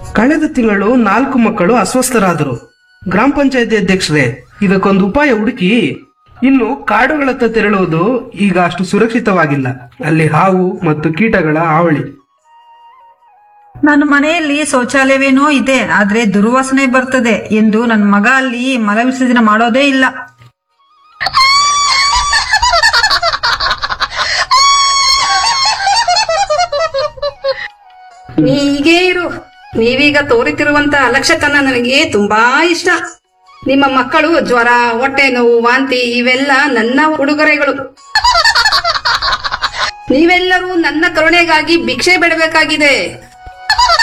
ಕಳೆದ ತಿಂಗಳು ನಾಲ್ಕು ಮಕ್ಕಳು ಅಸ್ವಸ್ಥರಾದರು ಗ್ರಾಮ ಪಂಚಾಯತಿ ಅಧ್ಯಕ್ಷರೇ ಇದಕ್ಕೊಂದು ಉಪಾಯ ಹುಡುಕಿ ಇನ್ನು ಕಾಡುಗಳತ್ತ ತೆರಳುವುದು ಈಗ ಅಷ್ಟು ಸುರಕ್ಷಿತವಾಗಿಲ್ಲ ಅಲ್ಲಿ ಹಾವು ಮತ್ತು ಕೀಟಗಳ ಹಾವಳಿ ನನ್ನ ಮನೆಯಲ್ಲಿ ಶೌಚಾಲಯವೇನೋ ಇದೆ ಆದ್ರೆ ದುರ್ವಾಸನೆ ಬರ್ತದೆ ಎಂದು ನನ್ನ ಮಗ ಅಲ್ಲಿ ಮಲ ವಿಸರ್ಜನೆ ಮಾಡೋದೇ ಇಲ್ಲ ನೀ ಹೀಗೇ ಇರು ನೀವೀಗ ತೋರುತ್ತಿರುವಂತ ಅಲಕ್ಷತನ ನನಗೆ ತುಂಬಾ ಇಷ್ಟ ನಿಮ್ಮ ಮಕ್ಕಳು ಜ್ವರ ಹೊಟ್ಟೆ ನೋವು ವಾಂತಿ ಇವೆಲ್ಲ ನನ್ನ ಉಡುಗೊರೆಗಳು ನೀವೆಲ್ಲರೂ ನನ್ನ ಕರುಣೆಗಾಗಿ ಭಿಕ್ಷೆ ಬಿಡಬೇಕಾಗಿದೆ